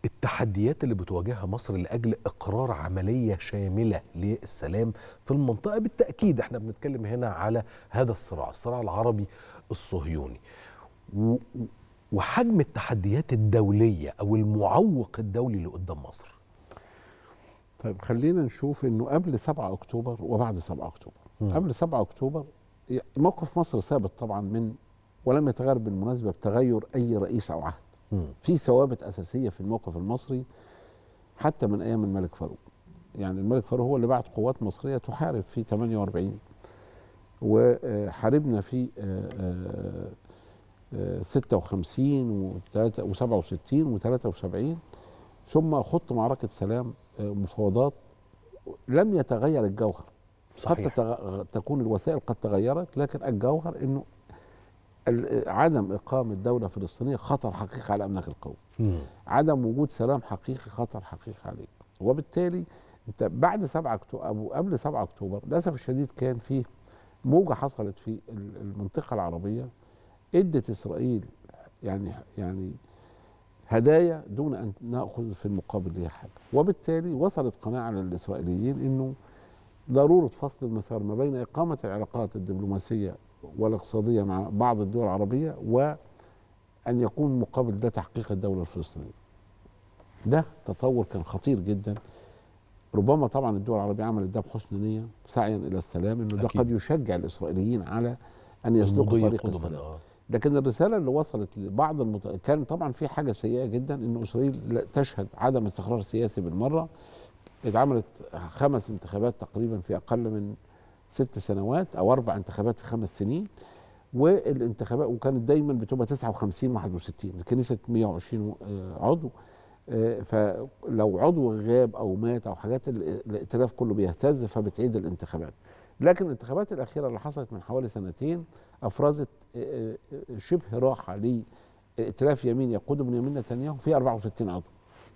التحديات اللي بتواجهها مصر لاجل اقرار عمليه شامله للسلام في المنطقه بالتاكيد احنا بنتكلم هنا على هذا الصراع الصراع العربي الصهيوني و- وحجم التحديات الدوليه او المعوق الدولي اللي قدام مصر طيب خلينا نشوف انه قبل 7 اكتوبر وبعد 7 اكتوبر مم. قبل 7 اكتوبر ي- موقف مصر ثابت طبعا من ولم يتغير بالمناسبه بتغير اي رئيس او عهد مم. في ثوابت اساسيه في الموقف المصري حتى من ايام الملك فاروق يعني الملك فاروق هو اللي بعت قوات مصريه تحارب في 48 وحاربنا في آه، آه، آه، 56 و67 و73 ثم خط معركه سلام آه، مفاوضات لم يتغير الجوهر قد صحيح تتغ... تكون الوسائل قد تغيرت لكن الجوهر انه ال- عدم اقامه دوله فلسطينيه خطر حقيقي على امنك القومي مم. عدم وجود سلام حقيقي خطر حقيقي عليك وبالتالي انت بعد 7 اكتوبر او قبل 7 اكتوبر للاسف الشديد كان فيه موجه حصلت في ال- المنطقه العربيه ادت اسرائيل يعني يعني هدايا دون ان ناخذ في المقابل ليها حاجه وبالتالي وصلت قناعه للاسرائيليين انه ضروره فصل المسار ما بين اقامه العلاقات الدبلوماسيه والاقتصاديه مع بعض الدول العربيه وان يكون مقابل ده تحقيق الدوله الفلسطينيه. ده تطور كان خطير جدا ربما طبعا الدول العربيه عملت ده بحسن نيه سعيا الى السلام انه ده أكيد. قد يشجع الاسرائيليين على ان يسلكوا المضي طريق قدما السلام. آه. لكن الرساله اللي وصلت لبعض المت... كان طبعا في حاجه سيئه جدا انه اسرائيل لا تشهد عدم استقرار سياسي بالمره اتعملت خمس انتخابات تقريبا في اقل من ست سنوات او اربع انتخابات في خمس سنين والانتخابات وكانت دايما بتبقى 59 61 الكنيسه 120 عضو آه، فلو عضو غاب او مات او حاجات ال- الائتلاف كله بيهتز فبتعيد الانتخابات لكن الانتخابات الاخيره اللي حصلت من حوالي سنتين افرزت آه، آه، شبه راحه لائتلاف يمين يقوده بنيامين نتنياهو في 64 عضو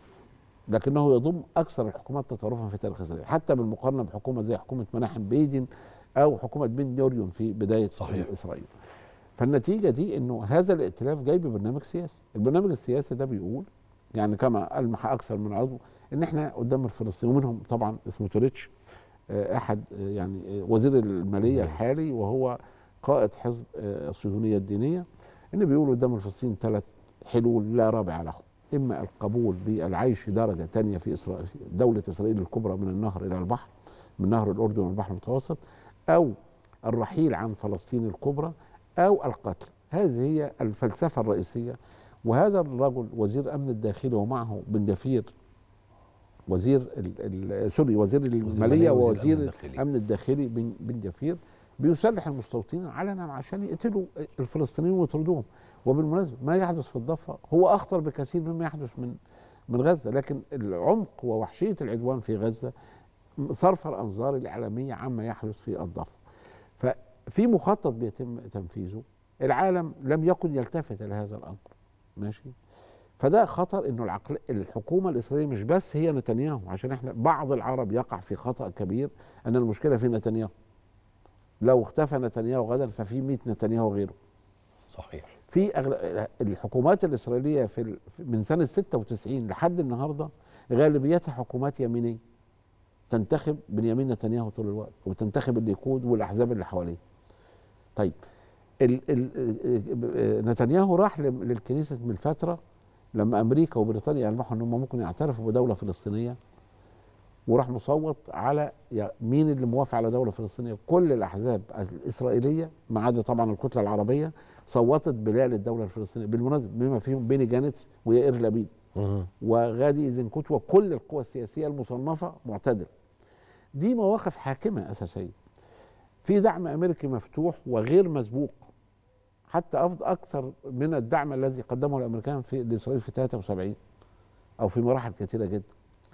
لكنه يضم اكثر الحكومات تطرفا في تاريخ اسرائيل حتى بالمقارنه بحكومه زي حكومه مناحم بيجن او حكومه بن جوريون في بدايه صحيح. اسرائيل فالنتيجه دي انه هذا الائتلاف جاي ببرنامج سياسي البرنامج السياسي ده بيقول يعني كما المح اكثر من عضو ان احنا قدام الفلسطينيين ومنهم طبعا اسمه توريتش آه، احد آه، يعني آه، وزير الماليه الحالي وهو قائد حزب آه، الصهيونيه الدينيه ان بيقولوا قدام الفلسطينيين ثلاث حلول لا رابع لهم اما القبول بالعيش درجه ثانيه في اسرائيل في دوله اسرائيل الكبرى من النهر الى البحر من نهر الاردن والبحر المتوسط او الرحيل عن فلسطين الكبرى او القتل هذه هي الفلسفه الرئيسيه وهذا الرجل وزير امن الداخلي ومعه بن جفير وزير ال- ال- سوري وزير الماليه المالية ووزير ووزير الأمن الداخلي. الامن الداخلي بن بن جفير بيسلح المستوطنين علنا عشان يقتلوا الفلسطينيين ويطردوهم وبالمناسبه ما يحدث في الضفه هو اخطر بكثير مما يحدث من من غزه لكن العمق ووحشيه العدوان في غزه صرف الانظار الاعلاميه عما يحدث في الضفه ففي مخطط بيتم تنفيذه العالم لم يكن يلتفت الى هذا الامر ماشي فده خطر انه العقل الحكومه الاسرائيليه مش بس هي نتنياهو عشان احنا بعض العرب يقع في خطا كبير ان المشكله في نتنياهو لو اختفى نتنياهو غدا ففي 100 نتنياهو غيره صحيح في أغل... الحكومات الاسرائيليه في ال... من سنه 96 لحد النهارده غالبيتها حكومات يمينيه تنتخب بنيامين نتنياهو طول الوقت وتنتخب الليكود والاحزاب اللي حواليه. طيب ال... ال... نتنياهو راح لل- للكنيسه من فتره لما امريكا وبريطانيا يلمحوا ان هم ممكن يعترفوا بدوله فلسطينيه وراح مصوت على يا- مين اللي موافق على دوله فلسطينيه كل الاحزاب الاسرائيليه ما عدا طبعا الكتله العربيه صوتت بلا للدوله الفلسطينيه بالمناسبه بما فيهم بيني جانتس ويائر لبيد مم. وغادي ايزنكوت وكل القوى السياسيه المصنفه معتدله دي مواقف حاكمه اساسيه في دعم امريكي مفتوح وغير مسبوق حتى أفضل اكثر من الدعم الذي قدمه الامريكان في لاسرائيل في 73 او في مراحل كثيره جدا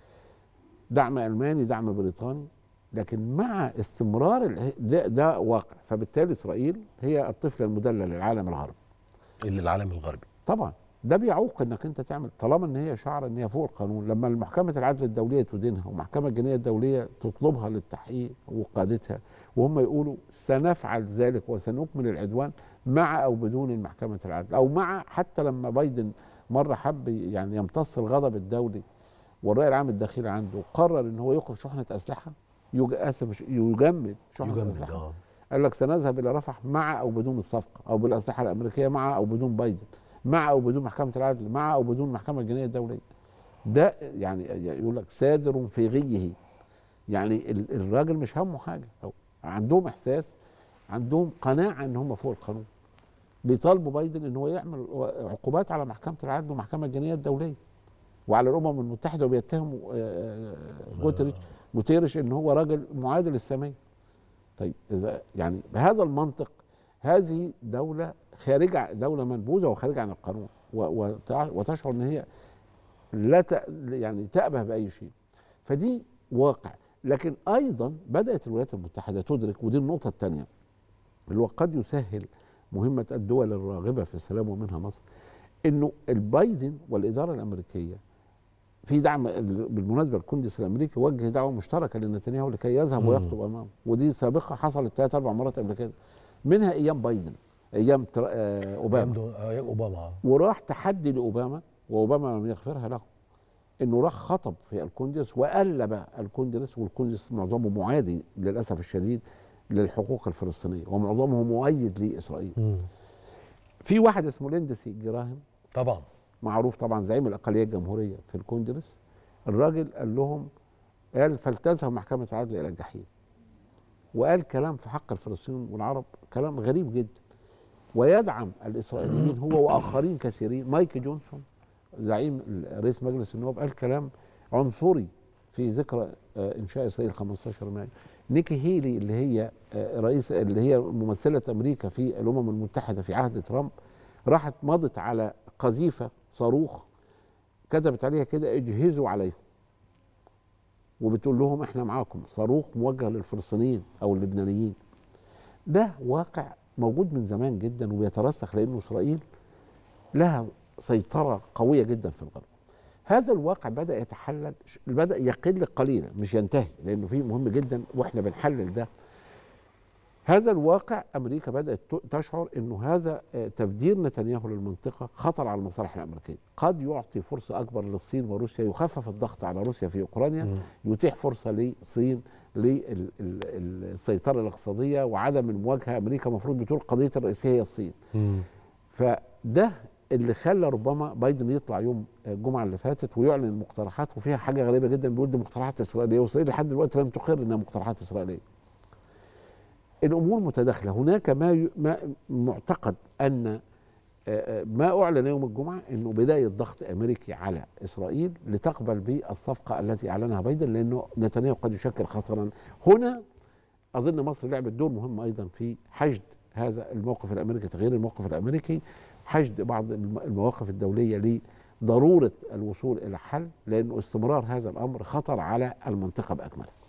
دعم الماني دعم بريطاني لكن مع استمرار ال- ده, ده واقع فبالتالي اسرائيل هي الطفل المدلل للعالم العربي اللي العالم الغربي طبعا ده بيعوق انك انت تعمل طالما ان هي شعر ان هي فوق القانون لما المحكمه العدل الدوليه تدينها والمحكمه الجنائيه الدوليه تطلبها للتحقيق وقادتها وهم يقولوا سنفعل ذلك وسنكمل العدوان مع او بدون المحكمه العدل او مع حتى لما بايدن مره حب يعني يمتص الغضب الدولي والراي العام الداخلي عنده قرر ان هو يوقف شحنه اسلحه يج... اسف مش- يجمد شحنه يجمد اسلحه اه قال لك سنذهب الى رفح مع او بدون الصفقه او بالاسلحه الامريكيه مع او بدون بايدن مع او بدون محكمه العدل مع او بدون المحكمه الجنائيه الدوليه ده يعني يقول لك سادر في غيه يعني ال- الراجل مش همه حاجه أو عندهم احساس عندهم قناعه ان هم فوق القانون بيطالبوا بايدن ان هو يعمل عقوبات على محكمه العدل والمحكمه الجنائيه الدوليه وعلى الامم المتحده وبيتهموا آه، آه، جوتريش جوتيريش ان هو راجل معادل الساميه طيب اذا يعني بهذا المنطق هذه دوله خارجه دوله منبوذه وخارجه عن القانون و- وتع- وتشعر ان هي لا ت... يعني تأبه باي شيء فدي واقع لكن ايضا بدات الولايات المتحده تدرك ودي النقطه الثانيه اللي هو قد يسهل مهمه الدول الراغبه في السلام ومنها مصر انه البايدن والاداره الامريكيه في دعم ال- بالمناسبه الكونجرس الامريكي وجه دعوه مشتركه لنتنياهو لكي يذهب مم. ويخطب امامه ودي سابقه حصلت ثلاث اربع مرات قبل كده منها ايام بايدن ايام تر- آه، اوباما أيام دو- أيام اوباما آه. وراح تحدي لاوباما واوباما لم يغفرها له انه راح خطب في الكونجرس وقلب الكونجرس والكونجرس معظمه معادي للاسف الشديد للحقوق الفلسطينيه ومعظمه مؤيد لاسرائيل مم. في واحد اسمه ليندسي جراهام طبعا معروف طبعا زعيم الاقليه الجمهوريه في الكونجرس الراجل قال لهم قال فلتذهب محكمه العدل الى الجحيم وقال كلام في حق الفلسطينيين والعرب كلام غريب جدا ويدعم الاسرائيليين هو واخرين كثيرين مايك جونسون زعيم رئيس مجلس النواب قال كلام عنصري في ذكرى آه، انشاء اسرائيل 15 مايو نيكي هيلي اللي هي آه، رئيس اللي هي ممثله امريكا في الامم المتحده في عهد ترامب راحت مضت على قذيفه صاروخ كتبت عليها كده اجهزوا عليهم وبتقول لهم احنا معاكم صاروخ موجه للفلسطينيين او اللبنانيين ده واقع موجود من زمان جدا وبيترسخ لانه اسرائيل لها سيطره قويه جدا في الغرب هذا الواقع بدا يتحلل بدا يقل قليلا مش ينتهي لانه في مهم جدا واحنا بنحلل ده هذا الواقع امريكا بدات ت- تشعر انه هذا آه، تبدير نتنياهو للمنطقه خطر على المصالح الامريكيه قد يعطي فرصه اكبر للصين وروسيا يخفف الضغط على روسيا في اوكرانيا مم. يتيح فرصه للصين للسيطره الاقتصاديه وعدم المواجهه امريكا المفروض بتقول قضيه الرئيسيه هي الصين مم. فده اللي خلى ربما بايدن يطلع يوم الجمعه اللي فاتت ويعلن مقترحات وفيها حاجه غريبه جدا بيقول دي مقترحات اسرائيليه واسرائيل لحد دلوقتي لم تقر انها مقترحات اسرائيليه. الامور متداخله هناك ما ي... ما معتقد ان آه، آه، ما اعلن يوم الجمعه انه بدايه ضغط امريكي على اسرائيل لتقبل بالصفقه التي اعلنها بايدن لانه نتنياهو قد يشكل خطرا هنا اظن مصر لعبت دور مهم ايضا في حشد هذا الموقف الامريكي تغيير الموقف الامريكي حشد بعض الم- المواقف الدوليه لضروره الوصول الى حل لانه استمرار هذا الامر خطر على المنطقه باكملها